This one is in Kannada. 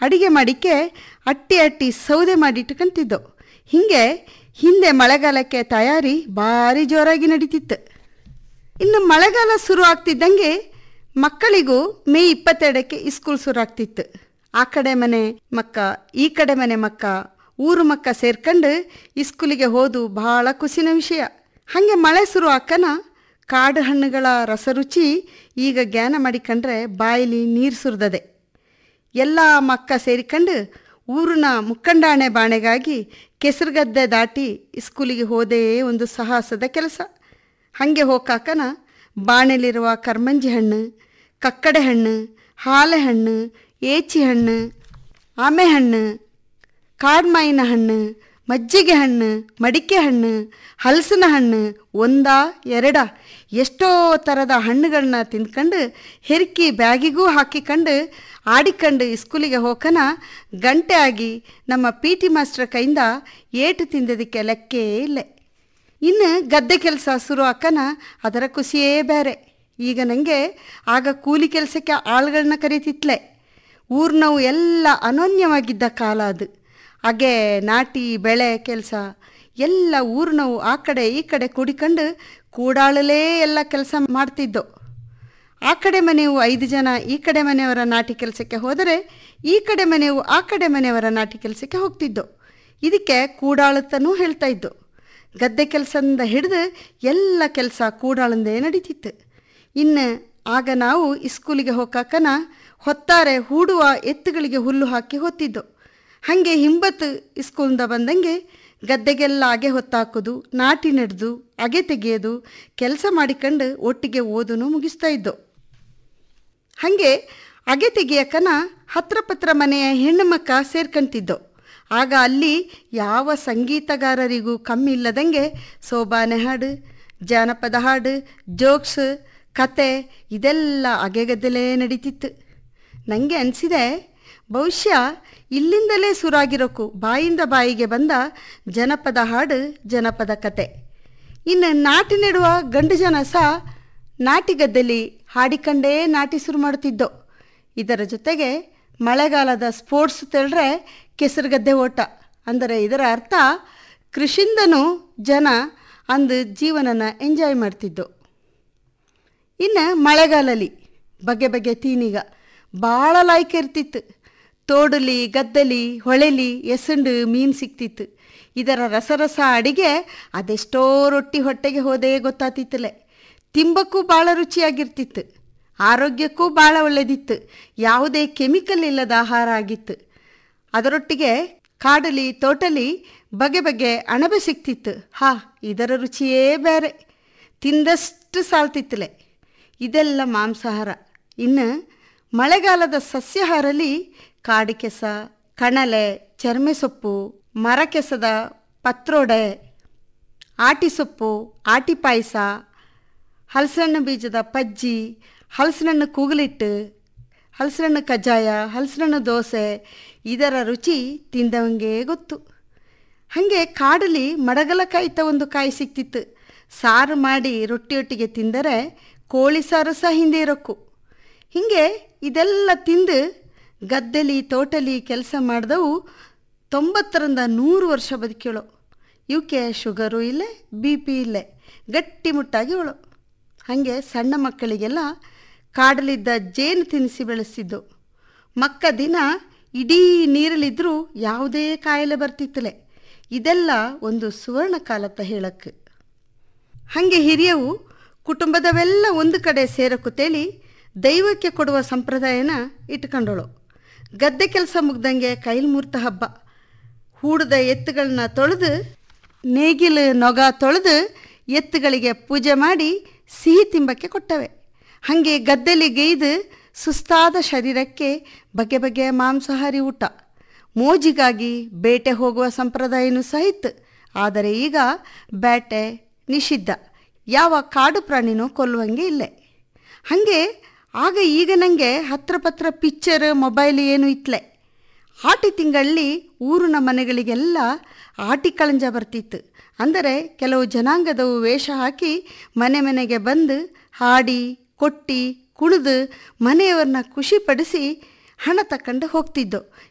ಅಡಿಗೆ ಮಾಡಿಕ್ಕೆ ಅಟ್ಟಿ ಅಟ್ಟಿ ಸೌದೆ ಮಾಡಿಟ್ಕೊಂತಿದ್ದೋ ಹೀಗೆ ಹಿಂದೆ ಮಳೆಗಾಲಕ್ಕೆ ತಯಾರಿ ಭಾರಿ ಜೋರಾಗಿ ನಡೀತಿತ್ತು ಇನ್ನು ಮಳೆಗಾಲ ಶುರು ಆಗ್ತಿದ್ದಂಗೆ ಮಕ್ಕಳಿಗೂ ಮೇ ಇಪ್ಪತ್ತೆರಡಕ್ಕೆ ಸ್ಕೂಲ್ ಶುರು ಆಗ್ತಿತ್ತು ಆ ಕಡೆ ಮನೆ ಮಕ್ಕ ಈ ಕಡೆ ಮನೆ ಮಕ್ಕ ಊರು ಮಕ್ಕ ಸೇರ್ಕೊಂಡು ಸ್ಕೂಲಿಗೆ ಹೋದು ಬಹಳ ಖುಷಿನ ವಿಷಯ ಹಾಗೆ ಮಳೆ ಶುರು ಆಕ್ಕನ ಕಾಡು ಹಣ್ಣುಗಳ ರಸರುಚಿ ಈಗ ಜ್ಞಾನ ಮಾಡಿಕೊಂಡ್ರೆ ಬಾಯಿಲಿ ನೀರು ಸುರಿದದೆ ಎಲ್ಲ ಮಕ್ಕ ಸೇರಿಕೊಂಡು ಊರಿನ ಮುಕ್ಕಂಡಾಣೆ ಬಾಣೆಗಾಗಿ ಕೆಸರುಗದ್ದೆ ದಾಟಿ ಸ್ಕೂಲಿಗೆ ಹೋದೇ ಒಂದು ಸಾಹಸದ ಕೆಲಸ ಹಾಗೆ ಹೋಗಾಕನ ಬಾಣೆಲಿರುವ ಕರ್ಮಂಜಿ ಹಣ್ಣು ಕಕ್ಕಡೆ ಹಣ್ಣು ಹಾಲೆ ಹಣ್ಣು ಏಚಿ ಹಣ್ಣು ಆಮೆ ಹಣ್ಣು ಕಾಡ್ಮಾಯಿನ ಹಣ್ಣು ಮಜ್ಜಿಗೆ ಹಣ್ಣು ಮಡಿಕೆ ಹಣ್ಣು ಹಲಸಿನ ಹಣ್ಣು ಒಂದ ಎರಡ ಎಷ್ಟೋ ಥರದ ಹಣ್ಣುಗಳನ್ನ ತಿಂದ್ಕೊಂಡು ಹೆರ್ಕಿ ಬ್ಯಾಗಿಗೂ ಹಾಕಿಕೊಂಡು ಆಡಿಕೊಂಡು ಸ್ಕೂಲಿಗೆ ಹೋಗನ ಗಂಟೆ ಆಗಿ ನಮ್ಮ ಪಿ ಟಿ ಮಾಸ್ಟರ್ ಕೈಯಿಂದ ಏಟು ತಿಂದದಕ್ಕೆ ಲೆಕ್ಕೇ ಇಲ್ಲ ಇನ್ನು ಗದ್ದೆ ಕೆಲಸ ಶುರು ಆಕನ ಅದರ ಖುಷಿಯೇ ಬೇರೆ ಈಗ ನನಗೆ ಆಗ ಕೂಲಿ ಕೆಲಸಕ್ಕೆ ಆಳುಗಳನ್ನ ಕರೀತಿತ್ಲೆ ಊರ್ನವು ಎಲ್ಲ ಅನೋನ್ಯವಾಗಿದ್ದ ಕಾಲ ಅದು ಹಾಗೆ ನಾಟಿ ಬೆಳೆ ಕೆಲಸ ಎಲ್ಲ ಊರ್ನವು ಆ ಕಡೆ ಈ ಕಡೆ ಕೂಡಿಕೊಂಡು ಕೂಡಾಳಲೇ ಎಲ್ಲ ಕೆಲಸ ಮಾಡ್ತಿದ್ದೋ ಆ ಕಡೆ ಮನೆಯವು ಐದು ಜನ ಈ ಕಡೆ ಮನೆಯವರ ನಾಟಿ ಕೆಲಸಕ್ಕೆ ಹೋದರೆ ಈ ಕಡೆ ಮನೆಯವು ಆ ಕಡೆ ಮನೆಯವರ ನಾಟಿ ಕೆಲಸಕ್ಕೆ ಹೋಗ್ತಿದ್ದೋ ಇದಕ್ಕೆ ಕೂಡಾಳತನೂ ಹೇಳ್ತಾ ಇದ್ದು ಗದ್ದೆ ಕೆಲಸದಿಂದ ಹಿಡಿದು ಎಲ್ಲ ಕೆಲಸ ಕೂಡಾಳಂದೇ ನಡೀತಿತ್ತು ಇನ್ನು ಆಗ ನಾವು ಸ್ಕೂಲಿಗೆ ಹೋಗಾಕನ ಹೊತ್ತಾರೆ ಹೂಡುವ ಎತ್ತುಗಳಿಗೆ ಹುಲ್ಲು ಹಾಕಿ ಹೊತ್ತಿದ್ದು ಹಾಗೆ ಹಿಂಬತ್ತು ಸ್ಕೂಲಿಂದ ಬಂದಂಗೆ ಗದ್ದೆಗೆಲ್ಲ ಅಗೆ ಹೊತ್ತಾಕೋದು ನಾಟಿ ನಡೆದು ಅಗೆ ತೆಗೆಯೋದು ಕೆಲಸ ಮಾಡಿಕೊಂಡು ಒಟ್ಟಿಗೆ ಓದನು ಮುಗಿಸ್ತಾ ಇದ್ದೋ ಹಾಗೆ ಅಗೆ ತೆಗಿಯಕ್ಕನ ಹತ್ರ ಪತ್ರ ಮನೆಯ ಹೆಣ್ಣು ಮಕ್ಕ ಸೇರ್ಕೊಂತಿದ್ದೋ ಆಗ ಅಲ್ಲಿ ಯಾವ ಸಂಗೀತಗಾರರಿಗೂ ಕಮ್ಮಿ ಇಲ್ಲದಂಗೆ ಸೋಬಾನೆ ಹಾಡು ಜಾನಪದ ಹಾಡು ಜೋಕ್ಸ್ ಕತೆ ಇದೆಲ್ಲ ಅಗೆಗದ್ದಲೇ ನಡೀತಿತ್ತು ನನಗೆ ಅನಿಸಿದೆ ಬಹುಶಃ ಇಲ್ಲಿಂದಲೇ ಸುರಾಗಿರೋಕು ಬಾಯಿಂದ ಬಾಯಿಗೆ ಬಂದ ಜನಪದ ಹಾಡು ಜನಪದ ಕತೆ ಇನ್ನು ನಾಟಿ ನೆಡುವ ಗಂಡು ಜನ ಸಹ ನಾಟಿ ಗದ್ದೆಲಿ ಹಾಡಿಕೊಂಡೇ ನಾಟಿ ಶುರು ಮಾಡುತ್ತಿದ್ದೋ ಇದರ ಜೊತೆಗೆ ಮಳೆಗಾಲದ ಸ್ಪೋರ್ಟ್ಸ್ ತಿಳಿದ್ರೆ ಕೆಸರುಗದ್ದೆ ಓಟ ಅಂದರೆ ಇದರ ಅರ್ಥ ಕೃಷಿಂದನೂ ಜನ ಅಂದು ಜೀವನನ ಎಂಜಾಯ್ ಮಾಡ್ತಿದ್ದೋ ಇನ್ನು ಮಳೆಗಾಲಲ್ಲಿ ಬಗೆ ಬಗೆ ತೀನಿಗ ಭಾಳ ಲಾಯ್ಕೆ ಇರ್ತಿತ್ತು ತೋಡಲಿ ಗದ್ದಲಿ ಹೊಳೆಲಿ ಎಸಂಡು ಮೀನು ಸಿಕ್ತಿತ್ತು ಇದರ ರಸರಸ ಅಡಿಗೆ ಅದೆಷ್ಟೋ ರೊಟ್ಟಿ ಹೊಟ್ಟೆಗೆ ಹೋದೇ ಗೊತ್ತಾತಿತ್ತಲೆ ತಿಂಬಕ್ಕೂ ಭಾಳ ರುಚಿಯಾಗಿರ್ತಿತ್ತು ಆರೋಗ್ಯಕ್ಕೂ ಭಾಳ ಒಳ್ಳೆದಿತ್ತು ಯಾವುದೇ ಕೆಮಿಕಲ್ ಇಲ್ಲದ ಆಹಾರ ಆಗಿತ್ತು ಅದರೊಟ್ಟಿಗೆ ಕಾಡಲಿ ತೋಟಲಿ ಬಗೆ ಬಗೆ ಅಣಬೆ ಸಿಕ್ತಿತ್ತು ಹಾ ಇದರ ರುಚಿಯೇ ಬೇರೆ ತಿಂದಷ್ಟು ಸಾಲ್ತಿತ್ತಲೆ ಇದೆಲ್ಲ ಮಾಂಸಾಹಾರ ಇನ್ನು ಮಳೆಗಾಲದ ಸಸ್ಯಾಹಾರಲ್ಲಿ ಕಾಡಿಕೆಸ ಕಣಲೆ ಚರ್ಮೆ ಸೊಪ್ಪು ಮರಕೆಸದ ಪತ್ರೋಡೆ ಆಟಿ ಸೊಪ್ಪು ಆಟಿ ಪಾಯಸ ಹಲಸಣ್ಣು ಬೀಜದ ಪಜ್ಜಿ ಹಲಸಿನಣ್ಣು ಕೂಗಲಿಟ್ಟು ಹಲಸಿನಣ್ಣು ಕಜ್ಜಾಯ ಹಲಸಿನಣ್ಣು ದೋಸೆ ಇದರ ರುಚಿ ತಿಂದವಂಗೆ ಗೊತ್ತು ಹಾಗೆ ಕಾಡಲ್ಲಿ ಮಡಗಲಕಾಯಿತ ಒಂದು ಕಾಯಿ ಸಿಕ್ತಿತ್ತು ಸಾರು ಮಾಡಿ ರೊಟ್ಟಿಯೊಟ್ಟಿಗೆ ತಿಂದರೆ ಕೋಳಿ ಸಾರು ಸಹ ಹಿಂದೆ ಇರೋಕ್ಕು ಹೀಗೆ ಇದೆಲ್ಲ ತಿಂದು ಗದ್ದೆಲಿ ತೋಟಲಿ ಕೆಲಸ ಮಾಡಿದವು ತೊಂಬತ್ತರಿಂದ ನೂರು ವರ್ಷ ಬದುಕೇಳೋ ಇವಕ್ಕೆ ಶುಗರು ಇಲ್ಲೇ ಬಿ ಪಿ ಇಲ್ಲೇ ಗಟ್ಟಿಮುಟ್ಟಾಗಿ ಅವಳು ಹಾಗೆ ಸಣ್ಣ ಮಕ್ಕಳಿಗೆಲ್ಲ ಕಾಡಲಿದ್ದ ಜೇನು ತಿನ್ನಿಸಿ ಬೆಳೆಸಿದ್ದು ಮಕ್ಕ ದಿನ ಇಡೀ ನೀರಲ್ಲಿದ್ದರೂ ಯಾವುದೇ ಕಾಯಿಲೆ ಬರ್ತಿತ್ತಲೆ ಇದೆಲ್ಲ ಒಂದು ಸುವರ್ಣ ಕಾಲತ್ತ ಹೇಳಕ್ಕೆ ಹಾಗೆ ಹಿರಿಯವು ಕುಟುಂಬದವೆಲ್ಲ ಒಂದು ಕಡೆ ಸೇರಕ್ಕುತ್ತೇಳಿ ದೈವಕ್ಕೆ ಕೊಡುವ ಸಂಪ್ರದಾಯನ ಇಟ್ಕೊಂಡಳು ಗದ್ದೆ ಕೆಲಸ ಮುಗ್ದಂಗೆ ಕೈಲ್ಮೂರ್ತ ಹಬ್ಬ ಹೂಡದ ಎತ್ತುಗಳನ್ನ ತೊಳೆದು ನೇಗಿಲು ನೊಗ ತೊಳೆದು ಎತ್ತುಗಳಿಗೆ ಪೂಜೆ ಮಾಡಿ ಸಿಹಿ ತಿಂಬಕ್ಕೆ ಕೊಟ್ಟವೆ ಹಾಗೆ ಗದ್ದೆಲಿ ಗೈದು ಸುಸ್ತಾದ ಶರೀರಕ್ಕೆ ಬಗೆ ಬಗೆಯ ಮಾಂಸಾಹಾರಿ ಊಟ ಮೋಜಿಗಾಗಿ ಬೇಟೆ ಹೋಗುವ ಸಂಪ್ರದಾಯನೂ ಸಹಿತ ಆದರೆ ಈಗ ಬೇಟೆ ನಿಷಿದ್ಧ ಯಾವ ಕಾಡು ಪ್ರಾಣಿನೂ ಕೊಲ್ಲುವಂಗೆ ಇಲ್ಲೇ ಹಾಗೆ ಆಗ ಈಗ ನನಗೆ ಹತ್ರ ಪತ್ರ ಪಿಕ್ಚರ್ ಮೊಬೈಲ್ ಏನು ಇತ್ಲೆ ಆಟಿ ತಿಂಗಳಲ್ಲಿ ಊರಿನ ಮನೆಗಳಿಗೆಲ್ಲ ಆಟಿ ಕಳಂಜ ಬರ್ತಿತ್ತು ಅಂದರೆ ಕೆಲವು ಜನಾಂಗದವು ವೇಷ ಹಾಕಿ ಮನೆ ಮನೆಗೆ ಬಂದು ಹಾಡಿ ಕೊಟ್ಟಿ ಕುಣಿದು ಮನೆಯವ್ರನ್ನ ಖುಷಿಪಡಿಸಿ ಹಣ ತಕೊಂಡು ಹೋಗ್ತಿದ್ದೋ